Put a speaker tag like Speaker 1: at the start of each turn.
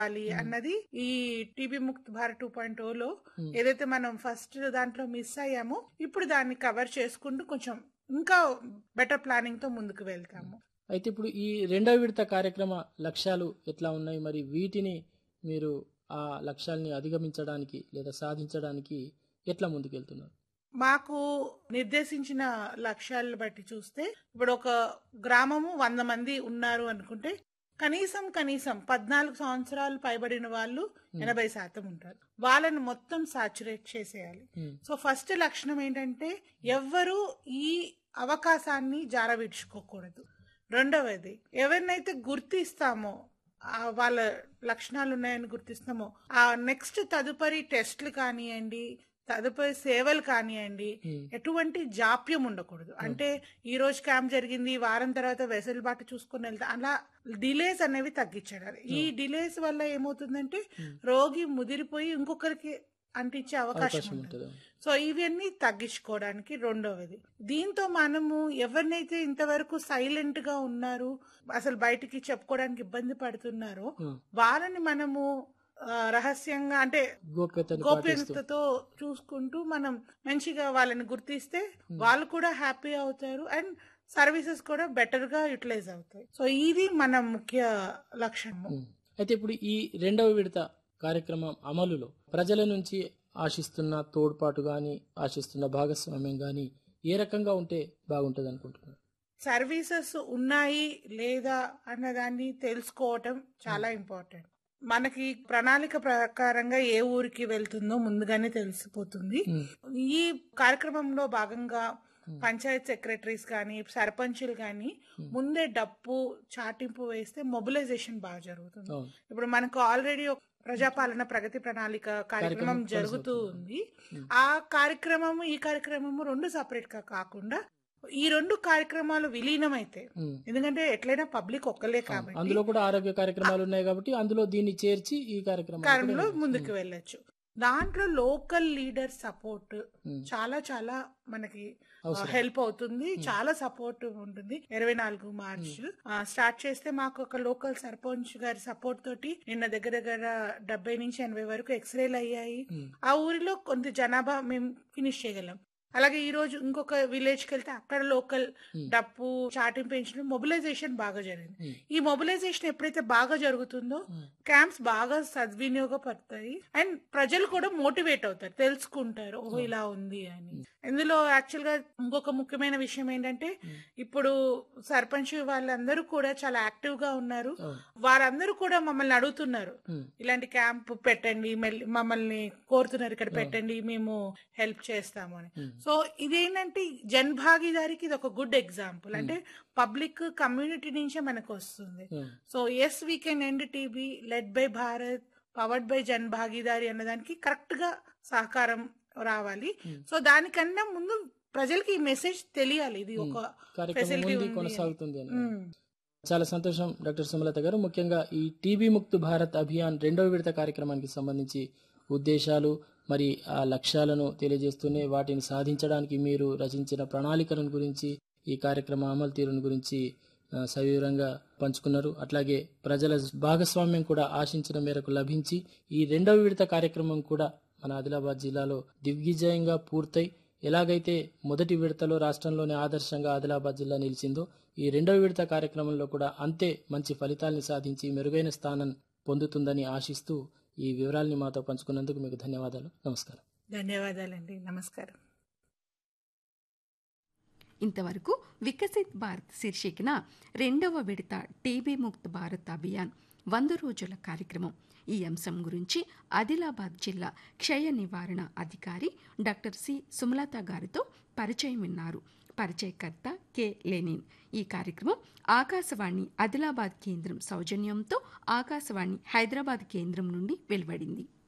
Speaker 1: చేయాలి అన్నది ఈ TB Mukt Bharat two point లో
Speaker 2: Hmm.
Speaker 1: ఏదైతే మనం ఫస్ట్ దాంట్లో మిస్ అయ్యామో ఇప్పుడు దాన్ని కవర్ చేసుకుంటూ కొంచెం ఇంకా బెటర్ ప్లానింగ్ తో ముందుకు వెళ్తాము
Speaker 2: అయితే ఇప్పుడు ఈ రెండవ విడత కార్యక్రమ లక్ష్యాలు ఎట్లా ఉన్నాయి మరి వీటిని మీరు ఆ లక్ష్యాల్ని అధిగమించడానికి లేదా సాధించడానికి ఎట్లా ముందుకెళ్తున్నారు
Speaker 1: మాకు నిర్దేశించిన లక్ష్యాలను బట్టి చూస్తే ఇప్పుడు ఒక గ్రామము వంద మంది ఉన్నారు అనుకుంటే కనీసం కనీసం పద్నాలుగు సంవత్సరాలు పైబడిన వాళ్ళు ఎనభై శాతం ఉంటారు వాళ్ళని మొత్తం సాచురేట్ చేసేయాలి
Speaker 2: ఉమ్,
Speaker 1: సో ఫస్ట్ లక్షణం ఏంటంటే ఎవ్వరూ ఈ అవకాశాన్ని జారవిడ్చుకోకూడదు రెండవది ఎవరినైతే గుర్తిస్తామో ఆ వాళ్ళ లక్షణాలు ఉన్నాయని గుర్తిస్తామో ఆ నెక్స్ట్ తదుపరి టెస్ట్లు కానివ్వండి తదుపరి సేవలు కానివ్వండి
Speaker 2: ఉమ్,
Speaker 1: ఎటువంటి జాప్యం ఉండకూడదు అంటే ఈ రోజు క్యాంప్ జరిగింది వారం తర్వాత వెసులుబాటు చూసుకుని వెళ్తా అలా డిలేస్ అనేవి తగ్గించాలి ఈ డిలేస్ వల్ల ఏమవుతుందంటే
Speaker 2: Hmm.
Speaker 1: రోగి ముదిరిపోయి ఇంకొకరికి అంటించే అవకాశం
Speaker 2: అవకాశం
Speaker 1: ఉంటుంది
Speaker 2: ఉంటుంది
Speaker 1: సో ఇవన్నీ తగ్గించుకోవడానికి రెండవది దీంతో మనము ఎవరినైతే ఇంతవరకు సైలెంట్ గా ఉన్నారు అసలు బయటికి చెప్పుకోవడానికి ఇబ్బంది పడుతున్నారో
Speaker 2: ఉమ్,
Speaker 1: వాళ్ళని మనము ఆ, రహస్యంగా అంటే
Speaker 2: గోప్యతను పాటిస్తూ
Speaker 1: గోప్యతతో చూసుకుంటూ మనం మంచిగా వాళ్ళని గుర్తిస్తే వాళ్ళు కూడా హ్యాపీ అవుతారు అండ్ సర్వీసెస్ కూడా బెటర్ గా యూటిలైజ్ అవుతాయి సో ఇది మన ముఖ్య లక్ష్యము
Speaker 2: ఉమ్. అయితే ఇప్పుడు ఈ రెండవ విడత కార్యక్రమం అమలులో ప్రజల నుంచి ఆశిస్తున్న తోడ్పాటు గాని ఆశిస్తున్న భాగస్వామ్యం గాని ఏ రకంగా ఉంటే బాగుంటది అనుకుంటున్నారు
Speaker 1: సర్వీసెస్ ఉన్నాయి లేదా అన్నదాన్ని తెలుసుకోవటం చాలా ఇంపార్టెంట్ మనకి ప్రణాళిక ప్రకారంగా ఏ ఊరికి వెళ్తుందో ముందుగానే తెలిసిపోతుంది
Speaker 2: ఉమ్,
Speaker 1: ఈ కార్యక్రమంలో భాగంగా పంచాయత్ సెక్రటరీస్ కానీ సర్పంచులు కానీ ముందే డప్పు చాటింపు వేస్తే మొబిలైజేషన్ బాగా జరుగుతుంది
Speaker 2: అవును
Speaker 1: ఇప్పుడు మనకు ఆల్రెడీ ఒక ప్రజాపాలన ప్రగతి ప్రణాళిక కార్యక్రమం
Speaker 2: కార్యక్రమం
Speaker 1: జరుగుతూ ఉంది ఆ కార్యక్రమము ఈ కార్యక్రమము రెండు సపరేట్ గా కాకుండా ఈ రెండు కార్యక్రమాలు విలీనమైతే
Speaker 2: ఉమ్.
Speaker 1: ఎందుకంటే ఎట్లయినా పబ్లిక్ ఒక్కలే కాబట్టి
Speaker 2: అందులో కూడా ఆరోగ్య కార్యక్రమాలు ఉన్నాయి కాబట్టి అందులో దీన్ని చేర్చి ఈ కార్యక్రమం
Speaker 1: కాలంలో ముందుకు వెళ్ళొచ్చు దాంట్లో లోకల్ లీడర్ సపోర్ట్
Speaker 2: ఉమ్.
Speaker 1: చాలా చాలా మనకి
Speaker 2: అవసరం.
Speaker 1: హెల్ప్ అవుతుంది చాలా సపోర్ట్ ఉంటుంది ఇరవై నాలుగు మార్చ్ స్టార్ట్ చేస్తే మాకు ఒక లోకల్ సర్పంచ్ గారి సపోర్ట్ తోటి నిన్న దగ్గర దగ్గర డెబ్బై నుంచి ఎనభై వరకు ఎక్స్రేలు అయ్యాయి
Speaker 2: ఉమ్.
Speaker 1: ఆ ఊరిలో కొంత జనాభా మేము ఫినిష్ చేయగలం అలాగే ఈ రోజు ఇంకొక విలేజ్ కి వెళ్తే అక్కడ లోకల్
Speaker 2: Hmm.
Speaker 1: డప్పు చాటింపు పెంచడం మొబిలైజేషన్ బాగా జరిగింది
Speaker 2: Hmm.
Speaker 1: ఈ మొబిలైజేషన్ ఎప్పుడైతే బాగా జరుగుతుందో
Speaker 2: Hmm.
Speaker 1: క్యాంప్స్ బాగా సద్వినియోగపడతాయి అండ్ ప్రజలు కూడా మోటివేట్ అవుతారు తెలుసుకుంటారు ఓహో ఇలా ఉంది అని ఇందులో యాక్చువల్ గా ఇంకొక ముఖ్యమైన విషయం ఏంటంటే ఇప్పుడు సర్పంచ్ వాళ్ళందరూ కూడా చాలా యాక్టివ్ గా ఉన్నారు
Speaker 2: అవును.
Speaker 1: వారందరూ కూడా మమ్మల్ని అడుగుతున్నారు
Speaker 2: ఉమ్.
Speaker 1: ఇలాంటి క్యాంప్ పెట్టండి మెల్లి- మమ్మల్ని కోరుతున్నారు ఇక్కడ పెట్టండి మేము హెల్ప్ చేస్తాము అని
Speaker 2: ఉమ్.
Speaker 1: సో ఇదేంటంటే జన్ భాగీదారికి ఇది ఒక గుడ్ ఎగ్జాంపుల్ అంటే పబ్లిక్ కమ్యూనిటీ నుంచే మనకు వస్తుంది
Speaker 2: um.
Speaker 1: So yes we can end TB led by Bharat powered by Jan Bhagidari అన్నదానికి కరెక్ట్ గా సహకారం రావాలి సో దానికన్నా ముందు ప్రజలకి ఈ మెసేజ్ తెలియాలి ఇది ఒక
Speaker 2: కార్యక్రమం
Speaker 1: ఫెసిలిటీ
Speaker 2: ఉంది
Speaker 1: ఉంది
Speaker 2: కొనసాగుతుంది అని
Speaker 1: ఉమ్.
Speaker 2: చాలా సంతోషం డాక్టర్ సుమలత గారు ముఖ్యంగా ఈ టీబీ ముక్త్ భారత్ అభియాన్ రెండవ విడత కార్యక్రమానికి సంబంధించి ఉద్దేశాలు మరి ఆ లక్ష్యాలను తెలియజేస్తూనే వాటిని సాధించడానికి మీరు రచించిన ప్రణాళికలను గురించి ఈ కార్యక్రమ అమలు తీరును గురించి ఆ, సవివరంగా పంచుకున్నారు అట్లాగే ప్రజల భాగస్వామ్యం కూడా ఆశించిన మేరకు లభించి ఈ రెండవ విడత కార్యక్రమం కూడా మన ఆదిలాబాద్ జిల్లాలో దిగ్విజయంగా పూర్తయి ఎలాగైతే మొదటి విడతలో రాష్ట్రంలోనే ఆదర్శంగా ఆదిలాబాద్ జిల్లా నిలిచిందో ఈ రెండవ విడత కార్యక్రమంలో కూడా అంతే మంచి ఫలితాల్ని సాధించి మెరుగైన స్థానం పొందుతుందని ఆశిస్తూ ఈ వివరాల్ని మాతో పంచుకున్నందుకు మీకు ధన్యవాదాలు నమస్కారం
Speaker 1: ధన్యవాదాలండి నమస్కారం
Speaker 3: ఇంతవరకు వికసిత్ భారత్ శీర్షికన రెండవ విడత టీబీ ముక్త్ భారత్ అభియాన్ వంద రోజుల కార్యక్రమం ఈ అంశం గురించి ఆదిలాబాద్ జిల్లా క్షయ నివారణ అధికారి డాక్టర్ సి సుమలత గారితో పరిచయం విన్నారు పరిచయకర్త కె లెనిన్ ఈ కార్యక్రమం ఆకాశవాణి ఆదిలాబాద్ కేంద్రం సౌజన్యంతో ఆకాశవాణి హైదరాబాద్ కేంద్రం నుండి వెలువడింది